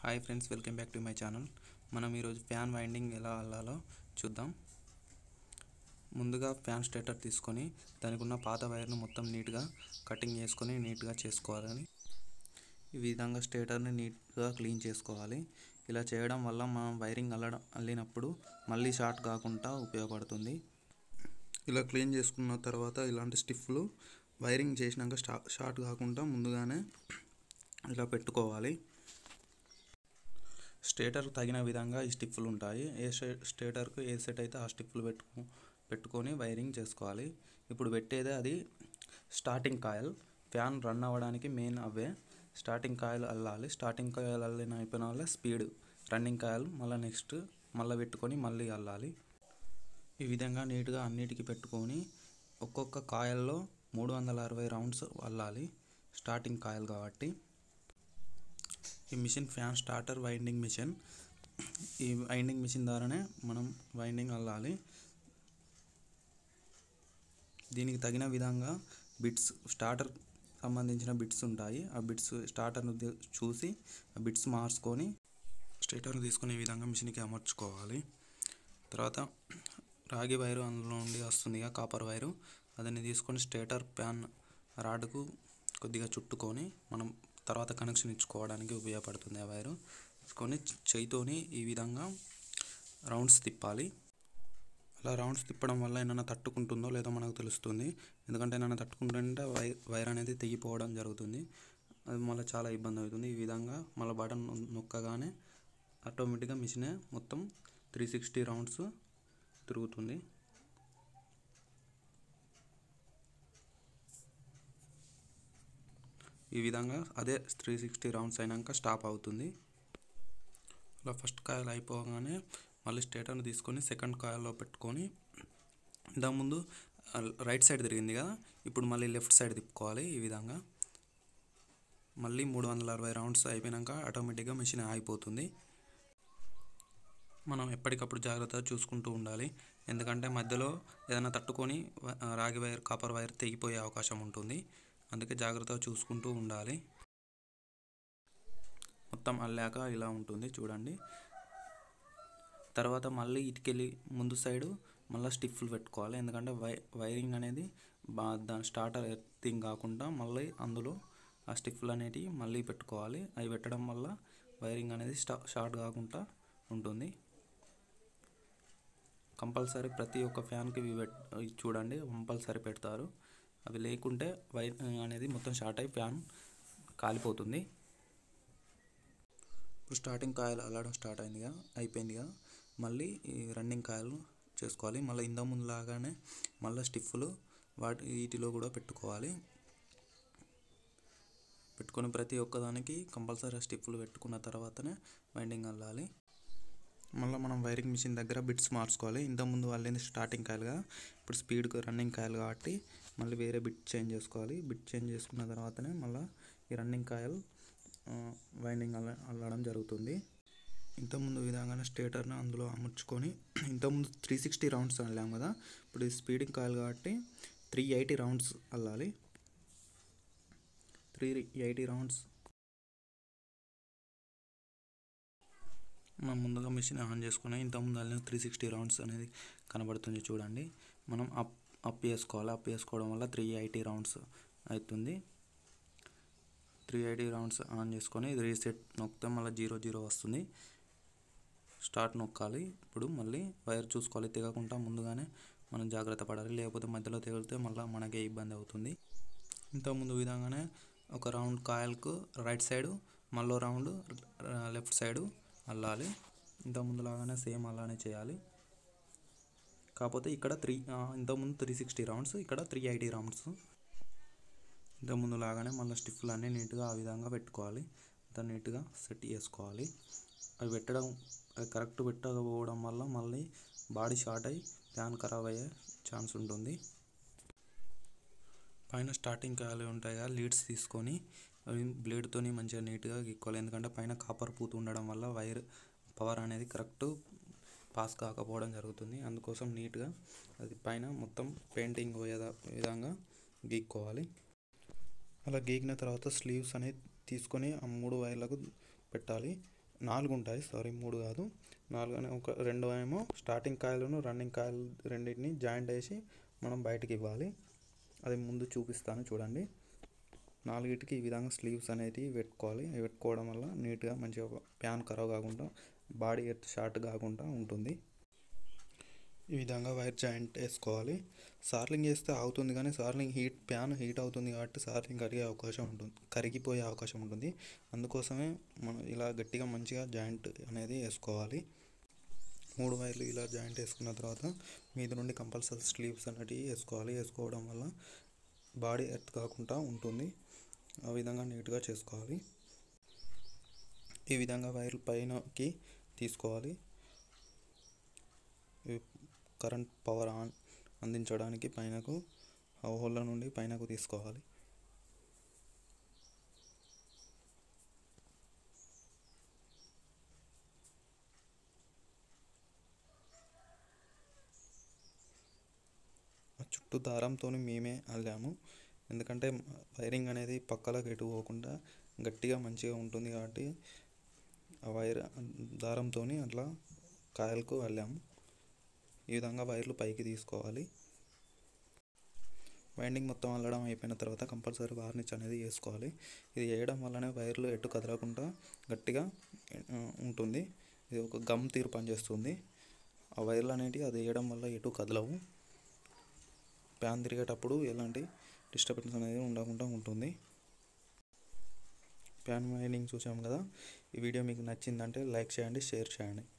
hi friends welcome back to my channel మనం ఈరోజు fan winding ఎలా అల్లాలో చూద్దాం ముందుగా ఫ్యాన్ స్టేటర్ తీసుకొని దానికి ఉన్న పాత వైర్ను మొత్తం నీట్గా కటింగ్ చేసుకొని నీట్గా చేసుకోవాలని ఈ విధంగా స్టేటర్ని నీట్గా క్లీన్ చేసుకోవాలి ఇలా చేయడం వల్ల మనం వైరింగ్ అల్లడం అల్లినప్పుడు మళ్ళీ షార్ట్ కాకుండా ఉపయోగపడుతుంది ఇలా క్లీన్ చేసుకున్న తర్వాత ఇలాంటి స్టిఫ్లు వైరింగ్ చేసినాక స్టా షార్ట్ కాకుండా ముందుగానే ఇలా పెట్టుకోవాలి స్టేటర్ తగిన విధంగా ఈ స్టిఫ్లు ఉంటాయి ఏ స్టేటర్కు ఏ సెట్ అయితే ఆ స్టిఫ్లు పెట్టుకు పెట్టుకొని వైరింగ్ చేసుకోవాలి ఇప్పుడు పెట్టేదే అది స్టార్టింగ్ కాయల్ ఫ్యాన్ రన్ అవ్వడానికి మెయిన్ అవే స్టార్టింగ్ కాయల్ అల్లాలి స్టార్టింగ్ కాయల్ అల్లిన అయిపోయిన వల్ల స్పీడ్ రన్నింగ్ కాయల్ మళ్ళీ నెక్స్ట్ మళ్ళీ పెట్టుకొని మళ్ళీ అల్లాలి ఈ విధంగా నీట్గా అన్నిటికీ పెట్టుకొని ఒక్కొక్క కాయల్లో మూడు వందల అరవై రౌండ్స్ అల్లాలి స్టార్టింగ్ కాయల్ కాబట్టి ఈ machine fan starter winding machine ఈ వైండింగ్ మిషన్ ద్వారానే మనం వైండింగ్ అల్లాలి దీనికి తగిన విధంగా బిట్స్ స్టార్టర్ సంబంధించిన బిట్స్ ఉంటాయి ఆ బిట్స్ స్టార్టర్ను చూసి ఆ బిట్స్ మార్చుకొని స్టేటర్ను తీసుకుని ఈ విధంగా మిషన్కి అమర్చుకోవాలి తర్వాత రాగి వైరు అందులో నుండి వస్తుందిగా కాపర్ వైరు దాన్ని తీసుకొని స్టేటర్ ప్యాన్ రాడ్కు కొద్దిగా చుట్టుకొని మనం తర్వాత కనెక్షన్ ఇచ్చుకోవడానికి ఉపయోగపడుతుంది ఆ వైరు తీసుకొని చేయితోని ఈ విధంగా రౌండ్స్ తిప్పాలి అలా రౌండ్స్ తిప్పడం వల్ల ఏమైనా తట్టుకుంటుందో లేదో మనకు తెలుస్తుంది ఎందుకంటే ఏమైనా తట్టుకుంటుంటే వై వైర్ అనేది తెగిపోవడం జరుగుతుంది అది మళ్ళీ చాలా ఇబ్బంది అవుతుంది ఈ విధంగా మళ్ళీ బటన్ నొక్కగానే ఆటోమేటిక్గా మిషనే మొత్తం త్రీ సిక్స్టీ రౌండ్స్ తిరుగుతుంది ఈ విధంగా అదే త్రీ సిక్స్టీ రౌండ్స్ అయినాక స్టాప్ అవుతుంది అలా ఫస్ట్ కాయలు అయిపోగానే మళ్ళీ స్టేటర్ని తీసుకొని సెకండ్ కాయల్లో పెట్టుకొని ఇంతకుముందు రైట్ సైడ్ తిరిగింది కదా ఇప్పుడు మళ్ళీ లెఫ్ట్ సైడ్ తిప్పుకోవాలి ఈ విధంగా మళ్ళీ మూడు వందల అరవై రౌండ్స్ అయిపోయాక ఆటోమేటిక్గా మిషన్ ఆగిపోతుంది మనం ఎప్పటికప్పుడు జాగ్రత్తగా చూసుకుంటూ ఉండాలి ఎందుకంటే మధ్యలో ఏదైనా తట్టుకొని రాగి వైర్ కాపర్ వైర్ తెగిపోయే అవకాశం ఉంటుంది అందుకే జాగ్రత్తగా చూసుకుంటూ ఉండాలి మొత్తం అల్లాక ఇలా ఉంటుంది చూడండి తర్వాత మళ్ళీ ఇటుకెళ్ళి ముందు సైడు మళ్ళీ స్టిఫ్లు పెట్టుకోవాలి ఎందుకంటే వై వైరింగ్ అనేది బా దాని స్టార్టర్ ఎర్తింగ్ కాకుండా మళ్ళీ అందులో ఆ స్టిఫ్లు అనేటివి మళ్ళీ పెట్టుకోవాలి అవి పెట్టడం వల్ల వైరింగ్ అనేది స్టా షార్ట్ కాకుండా ఉంటుంది కంపల్సరీ ప్రతి ఒక్క ఫ్యాన్కి ఇవి పెట్ చూడండి కంపల్సరీ పెడతారు అవి లేకుంటే వైర్ అనేది మొత్తం షార్ట్ అయి ఫ్యాన్ కాలిపోతుంది ఇప్పుడు స్టార్టింగ్ కాయలు అల్లడం స్టార్ట్ అయిందిగా అయిపోయిందిగా మళ్ళీ ఈ రన్నింగ్ కాయలు చేసుకోవాలి మళ్ళీ ఇంత ముందు లాగానే మళ్ళీ స్టిఫ్లు వాటి వీటిలో కూడా పెట్టుకోవాలి పెట్టుకొని ప్రతి ఒక్కదానికి కంపల్సరీ స్టిఫ్లు పెట్టుకున్న తర్వాతనే వైండింగ్ అల్లాలి మళ్ళీ మనం వైరింగ్ మిషన్ దగ్గర బిట్స్ మార్చుకోవాలి ఇంతకుముందు వాళ్ళేది స్టార్టింగ్ కాయలుగా ఇప్పుడు స్పీడ్ రన్నింగ్ కాయలు కాబట్టి మళ్ళీ వేరే బిట్ చేంజ్ చేసుకోవాలి బిట్ చేంజ్ చేసుకున్న తర్వాతనే మళ్ళీ ఈ రన్నింగ్ కాయలు వైండింగ్ అల్ల అల్లడం జరుగుతుంది ఇంతకుముందు విధంగానే స్టేటర్ని అందులో అమర్చుకొని ఇంతకుముందు త్రీ సిక్స్టీ రౌండ్స్ అల్లాం కదా ఇప్పుడు ఇది స్పీడింగ్ కాయలు కాబట్టి త్రీ ఎయిటీ రౌండ్స్ అల్లాలి త్రీ ఎయిటీ రౌండ్స్ మనం ముందుగా మిషన్ ఆన్ చేసుకుని ఇంతకుముందు అల్లిన త్రీ సిక్స్టీ రౌండ్స్ అనేది కనబడుతుంది చూడండి మనం అప్ అప్ చేసుకోవాలి అప్ చేసుకోవడం వల్ల త్రీ ఎయిటీ రౌండ్స్ అవుతుంది త్రీ ఎయిటీ రౌండ్స్ ఆన్ చేసుకొని రీసెట్ నొక్కితే మళ్ళీ జీరో జీరో వస్తుంది స్టార్ట్ నొక్కాలి ఇప్పుడు మళ్ళీ వైర్ చూసుకోవాలి తెగకుండా ముందుగానే మనం జాగ్రత్త పడాలి లేకపోతే మధ్యలో తెగితే మళ్ళీ మనకే ఇబ్బంది అవుతుంది ఇంతకుముందు విధంగానే ఒక రౌండ్ కాయలకు రైట్ సైడు మళ్ళీ రౌండ్ లెఫ్ట్ సైడు అల్లాలి ఇంతకుముందు లాగానే సేమ్ అలానే చేయాలి కాకపోతే ఇక్కడ త్రీ ఇంతకుముందు త్రీ సిక్స్టీ రౌండ్స్ ఇక్కడ త్రీ ఎయిటీ రౌండ్స్ ఇంతకుముందు లాగానే మళ్ళీ స్టిఫ్లు అన్నీ నీట్గా ఆ విధంగా పెట్టుకోవాలి అంత నీట్గా సెట్ చేసుకోవాలి అవి పెట్టడం అవి కరెక్ట్ పెట్టకపోవడం వల్ల మళ్ళీ బాడీ షార్ట్ అయ్యి ఫ్యాన్ ఖరాబ్ అయ్యే ఛాన్స్ ఉంటుంది పైన స్టార్టింగ్ కాయలు ఉంటాయి కదా లీడ్స్ తీసుకొని అవి బ్లేడ్తోని మంచిగా నీట్గా గీక్కోవాలి ఎందుకంటే పైన కాపర్ పూత ఉండడం వల్ల వైర్ పవర్ అనేది కరెక్ట్ పాస్ కాకపోవడం జరుగుతుంది అందుకోసం నీట్గా అది పైన మొత్తం పెయింటింగ్ పోయే విధంగా గీక్కోవాలి అలా గీకిన తర్వాత స్లీవ్స్ అనేది తీసుకొని ఆ మూడు వైర్లకు పెట్టాలి నాలుగు ఉంటాయి సారీ మూడు కాదు నాలుగు అనే ఒక రెండు ఏమో స్టార్టింగ్ కాయలను రన్నింగ్ కాయలు రెండింటిని జాయింట్ వేసి మనం బయటికి ఇవ్వాలి అది ముందు చూపిస్తాను చూడండి నాలుగిటికి ఈ విధంగా స్లీవ్స్ అనేవి పెట్టుకోవాలి అవి పెట్టుకోవడం వల్ల నీట్గా మంచిగా ప్యాన్ ఖరాబ్ కాకుండా బాడీ ఎత్ షార్ట్ కాకుండా ఉంటుంది ఈ విధంగా వైర్ జాయింట్ వేసుకోవాలి సార్లింగ్ వేస్తే అవుతుంది కానీ సార్లింగ్ హీట్ ప్యాన్ హీట్ అవుతుంది కాబట్టి సార్లింగ్ కరిగే అవకాశం ఉంటుంది కరిగిపోయే అవకాశం ఉంటుంది అందుకోసమే మనం ఇలా గట్టిగా మంచిగా జాయింట్ అనేది వేసుకోవాలి మూడు వైర్లు ఇలా జాయింట్ వేసుకున్న తర్వాత మీద నుండి కంపల్సరీ స్లీవ్స్ అనేటివి వేసుకోవాలి వేసుకోవడం వల్ల బాడీ ఎర్త్ కాకుండా ఉంటుంది ఆ విధంగా నీట్గా చేసుకోవాలి ఈ విధంగా వైర్లు పైనకి తీసుకోవాలి కరెంట్ పవర్ ఆన్ అందించడానికి పైనకు హోళ్ళ నుండి పైనకు తీసుకోవాలి చుట్టూ దారంతో మేమే అల్లాము ఎందుకంటే వైరింగ్ అనేది పక్కలకు ఎటు పోకుండా గట్టిగా మంచిగా ఉంటుంది కాబట్టి ఆ వైర్ దారంతో అట్లా కాయలకు అల్లాము ఈ విధంగా వైర్లు పైకి తీసుకోవాలి వైండింగ్ మొత్తం అల్లడం అయిపోయిన తర్వాత కంపల్సరీ వార్నిచ్ అనేది వేసుకోవాలి ఇది వేయడం వల్లనే వైర్లు ఎటు కదలకుండా గట్టిగా ఉంటుంది ఇది ఒక గమ్ తీరు పనిచేస్తుంది ఆ వైర్లు అనేటివి అది వేయడం వల్ల ఎటు కదలవు ప్యాన్ తిరిగేటప్పుడు ఎలాంటి డిస్టర్బెన్స్ అనేది ఉండకుండా ఉంటుంది ప్యాన్ వైండింగ్ చూసాం కదా ఈ వీడియో మీకు నచ్చిందంటే లైక్ చేయండి షేర్ చేయండి